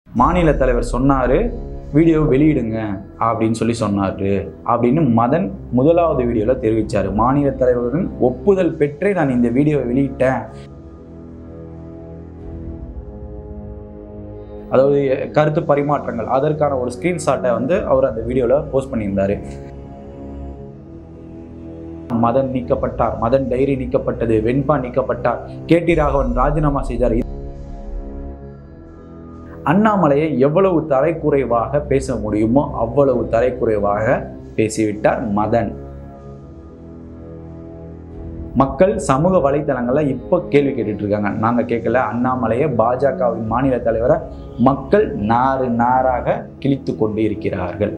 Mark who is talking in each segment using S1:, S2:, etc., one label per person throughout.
S1: மாநில தலைவர் சொன்னார் வீடியோ வெளியிடுங்க அப்படின்னு சொல்லி சொன்னார் அப்படின்னு மதன் முதலாவது வீடியோவில் தெரிவித்தார் மாநில தலைவரின் ஒப்புதல் பெற்றே நான் இந்த வீடியோவை வெளியிட்டேன் அதாவது கருத்து பரிமாற்றங்கள் அதற்கான ஒரு ஸ்க்ரீன்ஷாட்டை வந்து அவர் அந்த வீடியோவில் போஸ்ட் பண்ணியிருந்தாரு மதன் நீக்கப்பட்டார் மதன் டைரி நீக்கப்பட்டது வெண்பா நீக்கப்பட்டார் கேடி ராகவன் ராஜினாமா செய்தார் அண்ணாமலையை எவ்வளவு தரைக்குறைவாக பேச முடியுமோ அவ்வளவு தரைக்குறைவாக பேசிவிட்டார் மதன் மக்கள் சமூக வலைத்தளங்கள்ல இப்போ கேள்வி கேட்டுட்டு இருக்காங்க நாங்க கேட்கல அண்ணாமலையை பாஜகவின் மாநில தலைவரை மக்கள் நாறு நாராக கிழித்து கொண்டு இருக்கிறார்கள்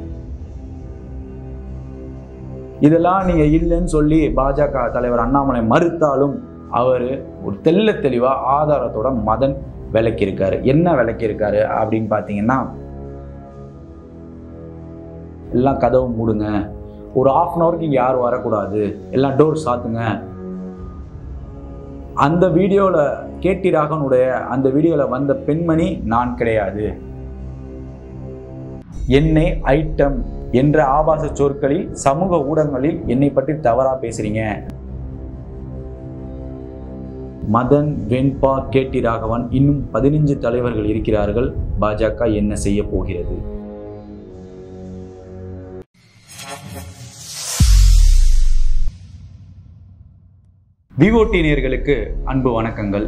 S1: இதெல்லாம் நீங்க இல்லைன்னு சொல்லி பாஜக தலைவர் அண்ணாமலை மறுத்தாலும் அவர் ஒரு தெள்ள தெளிவா ஆதாரத்தோட மதன் விளக்கியிருக்காரு என்ன விளக்கியிருக்காரு அப்படின்னு பார்த்தீங்கன்னா எல்லாம் கதவு மூடுங்க ஒரு ஆஃப் அன் ஹவருக்கு இங்கே யாரும் வரக்கூடாது எல்லாம் டோர் சாத்துங்க அந்த வீடியோவில் கேட்டி ராகவனுடைய அந்த வீடியோவில் வந்த பெண்மணி நான் கிடையாது என்னை ஐட்டம் என்ற ஆபாச சொற்களில் சமூக ஊடகங்களில் என்னை பற்றி தவறா பேசுறீங்க மதன் வெண்பா கேட்டி ராகவன் இன்னும் பதினஞ்சு தலைவர்கள் இருக்கிறார்கள் பாஜக என்ன செய்ய போகிறது விவோடி நேயர்களுக்கு அன்பு வணக்கங்கள்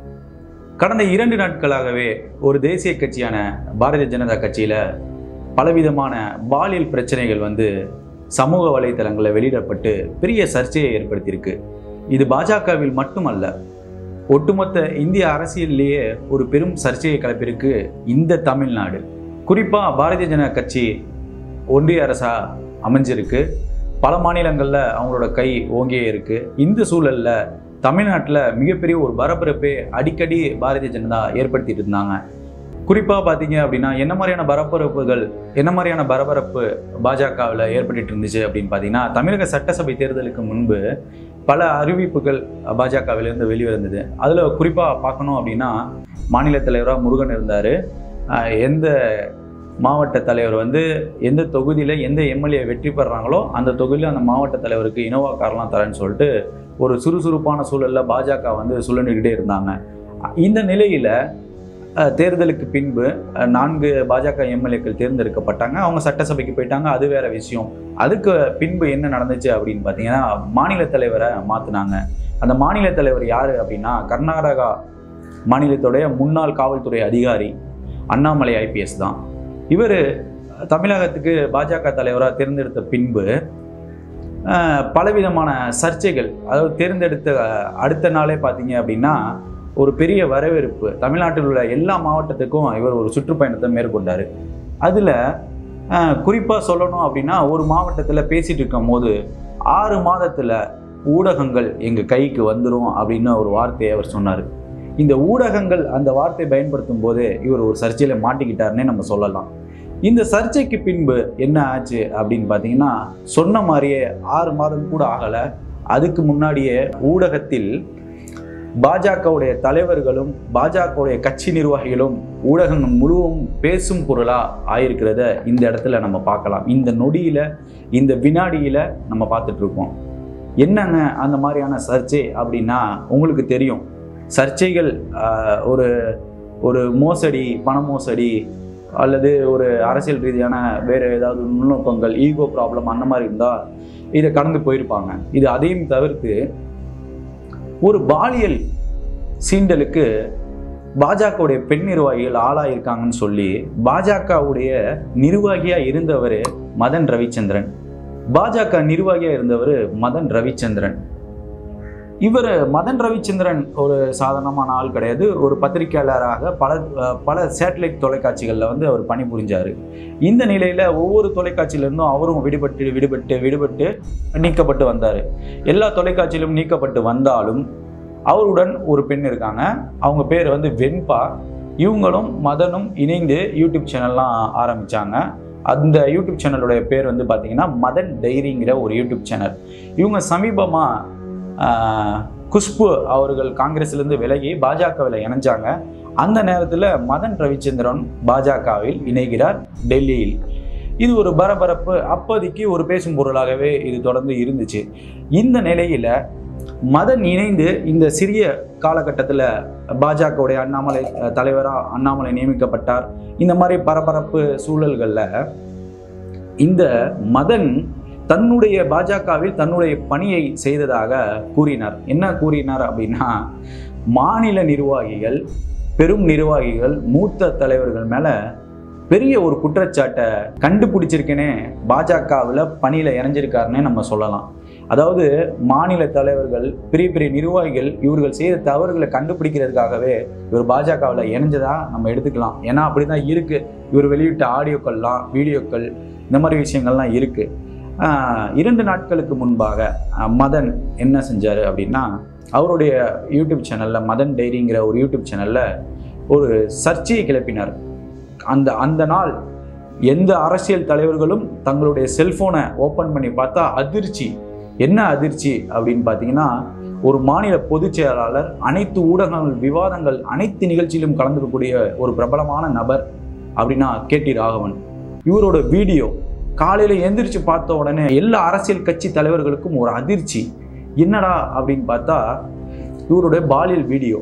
S1: கடந்த இரண்டு நாட்களாகவே ஒரு தேசிய கட்சியான பாரதிய ஜனதா கட்சியில் பலவிதமான பாலியல் பிரச்சனைகள் வந்து சமூக வலைத்தளங்களில் வெளியிடப்பட்டு பெரிய சர்ச்சையை ஏற்படுத்தியிருக்கு இது பாஜகவில் மட்டுமல்ல ஒட்டுமொத்த இந்திய அரசியலிலேயே ஒரு பெரும் சர்ச்சையை கிளப்பியிருக்கு இந்த தமிழ்நாடு குறிப்பாக பாரதிய ஜனதா கட்சி ஒன்றிய அரசா அமைஞ்சிருக்கு பல மாநிலங்களில் அவங்களோட கை ஓங்கியே இருக்கு இந்த சூழலில் தமிழ்நாட்டில் மிகப்பெரிய ஒரு பரபரப்பை அடிக்கடி பாரதிய ஜனதா ஏற்படுத்திட்டு இருந்தாங்க குறிப்பாக பார்த்தீங்க அப்படின்னா என்ன மாதிரியான பரபரப்புகள் என்ன மாதிரியான பரபரப்பு பாஜகவில் ஏற்பட்டுட்டு இருந்துச்சு அப்படின்னு பார்த்தீங்கன்னா தமிழக சட்டசபை தேர்தலுக்கு முன்பு பல அறிவிப்புகள் பாஜகவிலிருந்து வெளிவந்தது அதில் குறிப்பாக பார்க்கணும் அப்படின்னா மாநில தலைவராக முருகன் இருந்தார் எந்த மாவட்ட தலைவர் வந்து எந்த தொகுதியில் எந்த எம்எல்ஏ வெற்றி பெறாங்களோ அந்த தொகுதியில் அந்த மாவட்ட தலைவருக்கு இனோவா கார்லாம் தரேன்னு சொல்லிட்டு ஒரு சுறுசுறுப்பான சூழலில் பாஜக வந்து சுழண்டுக்கிட்டே இருந்தாங்க இந்த நிலையில் அஹ், தேர்தலுக்கு பின்பு அஹ், நான்கு பாஜக எம்எல்ஏக்கள் தேர்ந்தெடுக்கப்பட்டாங்க அவங்க சட்டசபைக்கு போயிட்டாங்க அது வேற விஷயம் அதுக்கு பின்பு என்ன நடந்துச்சு அப்படின்னு பார்த்தீங்கன்னா மாநில தலைவரை மாற்றினாங்க அந்த மாநில தலைவர் யார் அப்படின்னா கர்நாடகா மாநிலத்துடைய முன்னாள் காவல்துறை அதிகாரி அண்ணாமலை ஐபிஎஸ் தான் இவர் தமிழகத்துக்கு பாஜக தலைவராக தேர்ந்தெடுத்த பின்பு அஹ், பலவிதமான சர்ச்சைகள் அதாவது தேர்ந்தெடுத்த அஹ், அடுத்த நாளே பார்த்தீங்க அப்படின்னா ஒரு பெரிய வரவேற்பு தமிழ்நாட்டில் உள்ள எல்லா மாவட்டத்துக்கும் இவர் ஒரு சுற்றுப்பயணத்தை மேற்கொண்டார் அதில் குறிப்பாக சொல்லணும் அப்படின்னா ஒரு மாவட்டத்தில் பேசிட்டு இருக்கும் போது ஆறு மாதத்தில் ஊடகங்கள் எங்கள் கைக்கு வந்துடும் அப்படின்னு ஒரு வார்த்தையை அவர் சொன்னார் இந்த ஊடகங்கள் அந்த வார்த்தை பயன்படுத்தும் போது இவர் ஒரு சர்ச்சையில் மாட்டிக்கிட்டாருன்னே நம்ம சொல்லலாம் இந்த சர்ச்சைக்கு பின்பு என்ன ஆச்சு அப்படின்னு பார்த்தீங்கன்னா சொன்ன மாதிரியே ஆறு மாதம் கூட ஆகலை அதுக்கு முன்னாடியே ஊடகத்தில் பாஜகவுடைய தலைவர்களும் பாஜகவுடைய கட்சி நிர்வாகிகளும் ஊடகங்கள் முழுவதும் பேசும் பொருளா ஆயிருக்கிறத இந்த இடத்துல நம்ம பார்க்கலாம் இந்த நொடியில இந்த வினாடியில நம்ம பார்த்துட்டு இருக்கோம் என்னங்க அந்த மாதிரியான சர்ச்சை அப்படின்னா உங்களுக்கு தெரியும் சர்ச்சைகள் ஆஹ், ஒரு ஒரு மோசடி பண மோசடி அல்லது ஒரு அரசியல் ரீதியான வேறு ஏதாவது நுண்ணோக்கங்கள் ஈகோ ப்ராப்ளம் அந்த மாதிரி இருந்தால் இதை கடந்து போயிருப்பாங்க இது அதையும் தவிர்த்து ஒரு பாலியல் சீண்டலுக்கு பாஜகவுடைய பெண் நிர்வாகிகள் ஆளாயிருக்காங்கன்னு சொல்லி பாஜகவுடைய நிர்வாகியாக இருந்தவர் மதன் ரவிச்சந்திரன் பாஜக நிர்வாகியாக இருந்தவர் மதன் ரவிச்சந்திரன் இவர் மதன் ரவிச்சந்திரன் ஒரு சாதாரணமான ஆள் கிடையாது ஒரு பத்திரிகையாளராக பல அஹ், பல சேட்டலைட் தொலைக்காட்சிகளில் வந்து அவர் பணிபுரிஞ்சார் இந்த நிலையில் ஒவ்வொரு தொலைக்காட்சியிலிருந்தும் அவரும் விடுபட்டு விடுபட்டு விடுபட்டு நீக்கப்பட்டு வந்தார் எல்லா தொலைக்காட்சியிலும் நீக்கப்பட்டு வந்தாலும் அவருடன் ஒரு பெண் இருக்காங்க அவங்க பேர் வந்து வெண்பா இவங்களும் மதனும் இணைந்து யூடியூப் சேனல்லாம் ஆரம்பித்தாங்க அந்த யூடியூப் சேனலுடைய பேர் வந்து பார்த்தீங்கன்னா மதன் டைரிங்கிற ஒரு யூடியூப் சேனல் இவங்க சமீபமாக குஷ்பு அவர்கள் காங்கிரஸ்லேருந்து விலகி பாஜகவில் இணைஞ்சாங்க அந்த நேரத்தில் மதன் ரவிச்சந்திரன் பாஜகவில் இணைகிறார் டெல்லியில் இது ஒரு பரபரப்பு அப்போதைக்கு ஒரு பேசும் பொருளாகவே இது தொடர்ந்து இருந்துச்சு இந்த நிலையில மதன் இணைந்து இந்த சிறிய காலகட்டத்தில் பாஜகவுடைய அண்ணாமலை தலைவராக அண்ணாமலை நியமிக்கப்பட்டார் இந்த மாதிரி பரபரப்பு சூழல்களில் இந்த மதன் தன்னுடைய பாஜகவில் தன்னுடைய பணியை செய்ததாக கூறினார் என்ன கூறினார் அப்படின்னா மாநில நிர்வாகிகள் பெரும் நிர்வாகிகள் மூத்த தலைவர்கள் மேலே பெரிய ஒரு குற்றச்சாட்டை கண்டுபிடிச்சிருக்கேனே பாஜகவில் பணியில் இணைஞ்சிருக்காருன்னே நம்ம சொல்லலாம் அதாவது மாநில தலைவர்கள் பெரிய பெரிய நிர்வாகிகள் இவர்கள் செய்த தவறுகளை கண்டுபிடிக்கிறதுக்காகவே இவர் பாஜகவில் இணைஞ்சதா நம்ம எடுத்துக்கலாம் ஏன்னா அப்படி தான் இருக்குது இவர் வெளியிட்ட ஆடியோக்கள்லாம் வீடியோக்கள் இந்த மாதிரி விஷயங்கள்லாம் இருக்குது இரண்டு நாட்களுக்கு முன்பாக ஆஹ், மதன் என்ன செஞ்சார் அப்படின்னா அவருடைய யூடியூப் சேனலில் மதன் டைரிங்கிற ஒரு யூடியூப் சேனலில் ஒரு சர்ச்சையை கிளப்பினார் அந்த அந்த நாள் எந்த அரசியல் தலைவர்களும் தங்களுடைய செல்போனை ஓப்பன் பண்ணி பார்த்தா அதிர்ச்சி என்ன அதிர்ச்சி அப்படின்னு பார்த்தீங்கன்னா ஒரு மாநில பொதுச் செயலாளர் அனைத்து ஊடகங்கள் விவாதங்கள் அனைத்து நிகழ்ச்சியிலும் கலந்துக்கக்கூடிய ஒரு பிரபலமான நபர் அப்படின்னா கேடி ராகவன் இவரோட வீடியோ காலையில் எந்திரிச்சு பார்த்த உடனே எல்லா அரசியல் கட்சி தலைவர்களுக்கும் ஒரு அதிர்ச்சி என்னடா அப்படின்னு பார்த்தா இவருடைய பாலியல் வீடியோ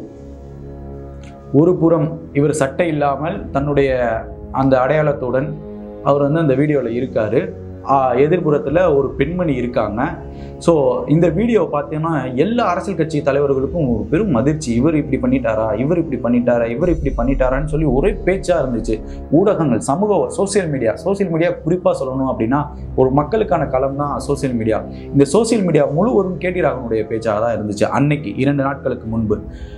S1: ஒரு புறம் இவர் சட்டை இல்லாமல் தன்னுடைய அந்த அடையாளத்துடன் அவர் வந்து அந்த வீடியோவில் இருக்காரு ஆஹ் எதிர்ப்புறத்தில் ஒரு பெண்மணி இருக்காங்க ஸோ இந்த வீடியோ பார்த்தீங்கன்னா எல்லா அரசியல் கட்சி தலைவர்களுக்கும் ஒரு பெரும் அதிர்ச்சி இவர் இப்படி பண்ணிட்டாரா இவர் இப்படி பண்ணிட்டாரா இவர் இப்படி பண்ணிட்டாரான்னு சொல்லி ஒரே பேச்சாக இருந்துச்சு ஊடகங்கள் சமூக சோஷியல் மீடியா சோஷியல் மீடியா குறிப்பாக சொல்லணும் அப்படின்னா ஒரு மக்களுக்கான களம் தான் சோஷியல் மீடியா இந்த சோஷியல் மீடியா முழுவதும் கேடி ராகவனுடைய பேச்சாக தான் இருந்துச்சு அன்னைக்கு இரண்டு நாட்களுக்கு முன்பு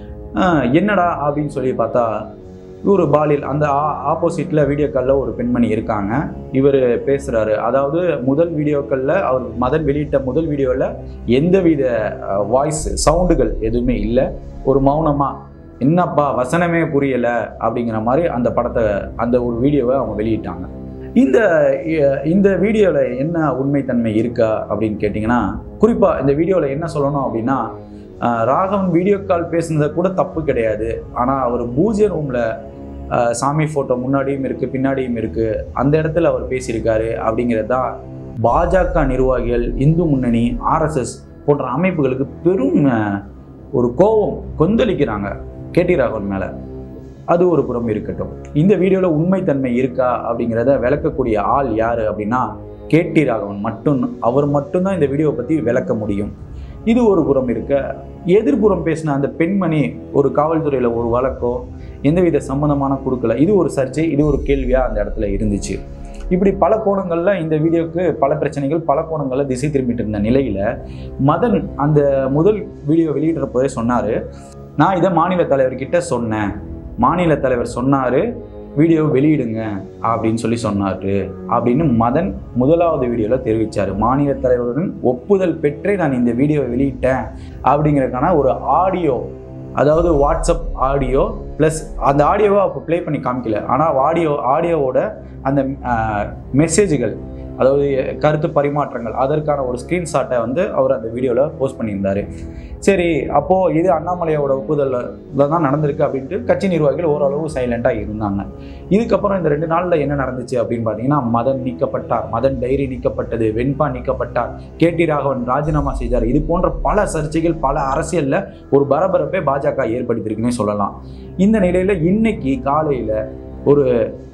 S1: ஆஹ் என்னடா அப்படின்னு சொல்லி பார்த்தா இவர் பாலியல் அந்த ஆப்போசிட்டில் வீடியோ காலில் ஒரு பெண்மணி இருக்காங்க இவர் பேசுகிறாரு அதாவது முதல் வீடியோக்களில் அவர் மதன் வெளியிட்ட முதல் வீடியோவில் எந்தவித வாய்ஸ் சவுண்டுகள் எதுவுமே இல்லை ஒரு மௌனமாக என்னப்பா வசனமே புரியலை அப்படிங்கிற மாதிரி அந்த படத்தை அந்த ஒரு வீடியோவை அவங்க வெளியிட்டாங்க இந்த இ- இந்த வீடியோவில் என்ன உண்மைத்தன்மை இருக்கா அப்படின்னு கேட்டிங்கன்னா குறிப்பாக இந்த வீடியோவில் என்ன சொல்லணும் அப்படின்னா ஆஹ் ராகவன் வீடியோ கால் பேசுனது கூட தப்பு கிடையாது ஆனால் அவர் பூஜ்ய ரூமில் சாமி ஃபோட்டோ முன்னாடியும் இருக்குது பின்னாடியும் இருக்குது அந்த இடத்துல அவர் பேசியிருக்காரு அப்படிங்கிறது தான் பாஜக நிர்வாகிகள் இந்து முன்னணி ஆர்எஸ்எஸ் போன்ற அமைப்புகளுக்கு பெரும் ஆஹ், ஒரு கோபம் கொந்தளிக்கிறாங்க கேடி ராகவன் மேலே அது ஒரு புறம் இருக்கட்டும் இந்த வீடியோவில் உண்மைத்தன்மை இருக்கா அப்படிங்கிறத விளக்கக்கூடிய ஆள் யார் அப்படின்னா கேடி ராகவன் மட்டும் அவர் மட்டும்தான் இந்த வீடியோவை பற்றி விளக்க முடியும் இது ஒரு புறம் இருக்க எதிர்புறம் பேசின அந்த பெண்மணி ஒரு காவல்துறையில் ஒரு வழக்கோ எந்தவித சம்பந்தமான கொடுக்கல இது ஒரு சர்ச்சை இது ஒரு கேள்வியாக அந்த இடத்துல இருந்துச்சு இப்படி பல கோணங்களில் இந்த வீடியோக்கு பல பிரச்சனைகள் பல கோணங்களில் திசை திரும்பிட்டு இருந்த நிலையில் மதன் அந்த முதல் வீடியோ வெளியிடுறப்போதே சொன்னார் நான் இதை மாநில தலைவர்கிட்ட சொன்னேன் மாநில தலைவர் சொன்னார் வீடியோ வெளியிடுங்க அப்படின்னு சொல்லி சொன்னார் அப்படின்னு மதன் முதலாவது வீடியோவில் தெரிவித்தார் மாநில தலைவருடன் ஒப்புதல் பெற்றே நான் இந்த வீடியோவை வெளியிட்டேன் அப்படிங்கிறதுக்கான ஒரு ஆடியோ அதாவது வாட்ஸ்அப் ஆடியோ ப்ளஸ் அந்த ஆடியோவை அப்போ ப்ளே பண்ணி காமிக்கல ஆனால் ஆடியோ ஆடியோவோட அந்த மெசேஜ்கள் அதாவது கருத்து பரிமாற்றங்கள் அதற்கான ஒரு ஸ்க்ரீன்ஷாட்டை வந்து அவர் அந்த வீடியோவில் போஸ்ட் பண்ணியிருந்தார் சரி அப்போது இது அண்ணாமலையோட ஒப்புதலில் தான் நடந்திருக்கு அப்படின்ட்டு கட்சி நிர்வாகிகள் ஓரளவு சைலண்ட்டாக இருந்தாங்க இதுக்கப்புறம் இந்த ரெண்டு நாளில் என்ன நடந்துச்சு அப்படின்னு பார்த்தீங்கன்னா மதன் நீக்கப்பட்டார் மதன் டைரி நீக்கப்பட்டது வெண்பா நீக்கப்பட்டார் கேடி ராகவன் ராஜினாமா செய்தார் இது போன்ற பல சர்ச்சைகள் பல அரசியலில் ஒரு பரபரப்பை பாஜக ஏற்படுத்தியிருக்குன்னே சொல்லலாம் இந்த நிலையில் இன்னைக்கு காலையில் ஒரு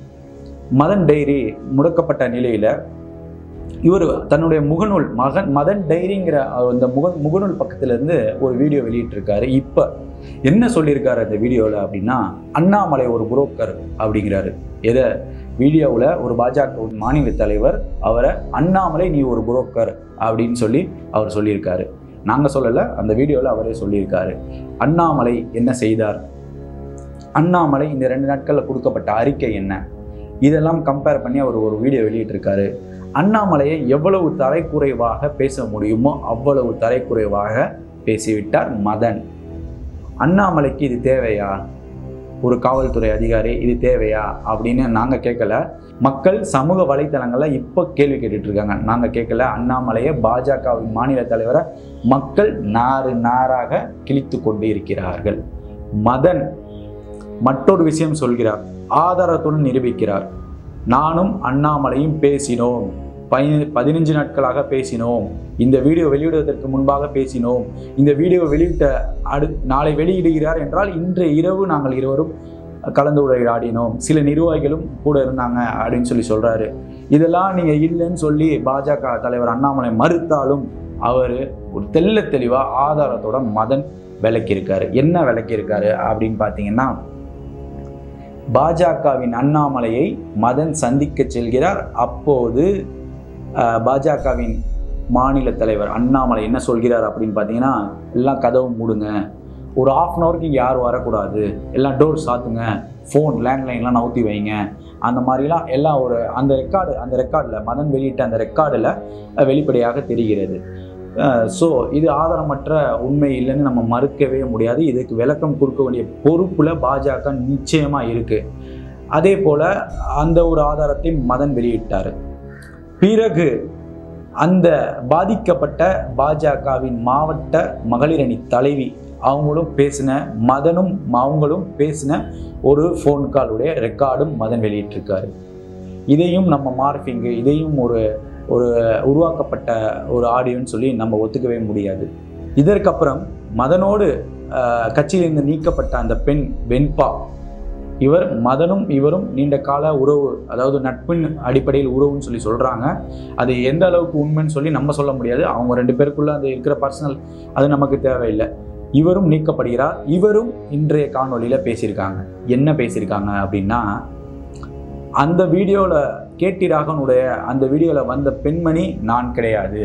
S1: மதன் டைரி முடக்கப்பட்ட நிலையில் இவர் தன்னுடைய முகநூல் மகன் மதன் டைரிங்கிற அந்த முக முகநூல் பக்கத்துலேருந்து ஒரு வீடியோ வெளியிட்டிருக்காரு இப்போ என்ன சொல்லியிருக்காரு அந்த வீடியோவில் அப்படின்னா அண்ணாமலை ஒரு புரோக்கர் அப்படிங்கிறாரு எதை வீடியோவில் ஒரு பாஜக மாநில தலைவர் அவரை அண்ணாமலை நீ ஒரு புரோக்கர் அப்படின்னு சொல்லி அவர் சொல்லியிருக்காரு நாங்கள் சொல்லலை அந்த வீடியோவில் அவரே சொல்லியிருக்காரு அண்ணாமலை என்ன செய்தார் அண்ணாமலை இந்த ரெண்டு நாட்களில் கொடுக்கப்பட்ட அறிக்கை என்ன இதெல்லாம் கம்பேர் பண்ணி அவர் ஒரு வீடியோ வெளியிட்டிருக்காரு அண்ணாமலையை எவ்வளவு தரைக்குறைவாக பேச முடியுமோ அவ்வளவு தரைக்குறைவாக பேசிவிட்டார் மதன் அண்ணாமலைக்கு இது தேவையா ஒரு காவல்துறை அதிகாரி இது தேவையா அப்படின்னு நாங்கள் கேட்கல மக்கள் சமூக வலைத்தளங்களில் இப்போ கேள்வி கேட்டுட்டு இருக்காங்க நாங்கள் கேட்கல அண்ணாமலையை பாஜகவின் மாநில தலைவரை மக்கள் நாறு நாராக கிழித்து கொண்டு இருக்கிறார்கள் மதன் மற்றொரு விஷயம் சொல்கிறார் ஆதாரத்துடன் நிரூபிக்கிறார் நானும் அண்ணாமலையும் பேசினோம் பதி பதினஞ்சு நாட்களாக பேசினோம் இந்த வீடியோ வெளியிடுவதற்கு முன்பாக பேசினோம் இந்த வீடியோ வெளியிட்ட அடு நாளை வெளியிடுகிறார் என்றால் இன்றைய இரவு நாங்கள் இருவரும் கலந்து உரையாடினோம் சில நிர்வாகிகளும் கூட இருந்தாங்க அப்படின்னு சொல்லி சொல்றாரு இதெல்லாம் நீங்க இல்லைன்னு சொல்லி பாஜக தலைவர் அண்ணாமலை மறுத்தாலும் அவர் ஒரு தெள்ள தெளிவா ஆதாரத்தோட மதன் விளக்கியிருக்காரு என்ன விளக்கியிருக்காரு அப்படின்னு பார்த்தீங்கன்னா பாஜகவின் அண்ணாமலையை மதன் சந்திக்க செல்கிறார் அப்போது அஹ், பாஜகவின் மாநில தலைவர் அண்ணாமலை என்ன சொல்கிறார் அப்படின்னு பார்த்தீங்கன்னா எல்லாம் கதவு மூடுங்க ஒரு ஆஃப் அன் ஹவருக்கு இங்கே யாரும் வரக்கூடாது எல்லாம் டோர் சாத்துங்க ஃபோன் லேண்ட்லைன்லாம் நவுத்தி வைங்க அந்த மாதிரிலாம் எல்லாம் ஒரு அந்த ரெக்கார்டு அந்த ரெக்கார்டில் மதன் வெளியிட்ட அந்த ரெக்கார்டில் வெளிப்படையாக தெரிகிறது ஸோ இது ஆதாரமற்ற உண்மை இல்லைன்னு நம்ம மறுக்கவே முடியாது இதுக்கு விளக்கம் கொடுக்க வேண்டிய பொறுப்பில் பாஜக நிச்சயமாக இருக்குது அதே போல் அந்த ஒரு ஆதாரத்தை மதன் வெளியிட்டார் பிறகு அந்த பாதிக்கப்பட்ட பாஜகவின் மாவட்ட மகளிர் அணி தலைவி அவங்களும் பேசின மதனும் அவங்களும் பேசின ஒரு ஃபோன் காலுடைய ரெக்கார்டும் மதன் வெளியிட்டிருக்காரு இதையும் நம்ம மார்பிங்கு இதையும் ஒரு ஒரு உருவாக்கப்பட்ட ஒரு ஆடியோன்னு சொல்லி நம்ம ஒத்துக்கவே முடியாது இதற்கப்புறம் மதனோடு ஆஹ், கட்சியிலிருந்து நீக்கப்பட்ட அந்த பெண் வெண்பா இவர் மதனும் இவரும் நீண்ட கால உறவு அதாவது நட்பின் அடிப்படையில் உறவுன்னு சொல்லி சொல்கிறாங்க அது எந்த அளவுக்கு உண்மைன்னு சொல்லி நம்ம சொல்ல முடியாது அவங்க ரெண்டு பேருக்குள்ள அது இருக்கிற பர்சனல் அது நமக்கு தேவையில்லை இவரும் நீக்கப்படுகிறார் இவரும் இன்றைய காணொளியில் பேசியிருக்காங்க என்ன பேசியிருக்காங்க அப்படின்னா அந்த வீடியோவில் கேட்டி ராகவனுடைய அந்த வீடியோவில் வந்த பெண்மணி நான் கிடையாது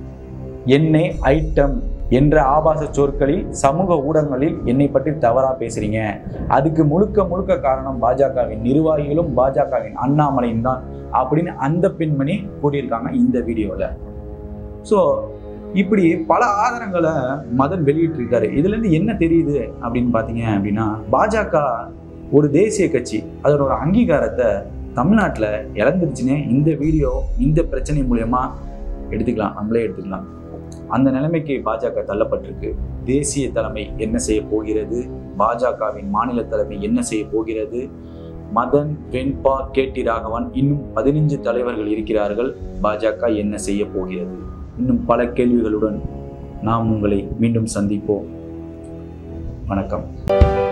S1: என்னை ஐட்டம் என்ற ஆபாச சொற்களில் சமூக ஊடகங்களில் என்னை பற்றி தவறாக பேசுறீங்க அதுக்கு முழுக்க முழுக்க காரணம் பாஜகவின் நிர்வாகிகளும் பாஜகவின் அண்ணாமலையும் தான் அப்படின்னு அந்த பெண்மணி கூறியிருக்காங்க இந்த வீடியோவில் ஸோ இப்படி பல ஆதாரங்களை மதன் வெளியிட்டிருக்காரு இதுலேருந்து என்ன தெரியுது அப்படின்னு பார்த்தீங்க அப்படின்னா பாஜக ஒரு தேசிய கட்சி அதனோட அங்கீகாரத்தை தமிழ்நாட்டில் இழந்துருச்சுன்னே இந்த வீடியோ இந்த பிரச்சனை மூலயமா எடுத்துக்கலாம் நம்மளே எடுத்துக்கலாம் அந்த நிலைமைக்கு பாஜக தள்ளப்பட்டிருக்கு தேசிய தலைமை என்ன செய்ய போகிறது பாஜகவின் மாநில தலைமை என்ன செய்ய போகிறது மதன் வெண்பா கேட்டி ராகவன் இன்னும் பதினைஞ்சு தலைவர்கள் இருக்கிறார்கள் பாஜக என்ன செய்ய போகிறது இன்னும் பல கேள்விகளுடன் நாம் உங்களை மீண்டும் சந்திப்போம் வணக்கம்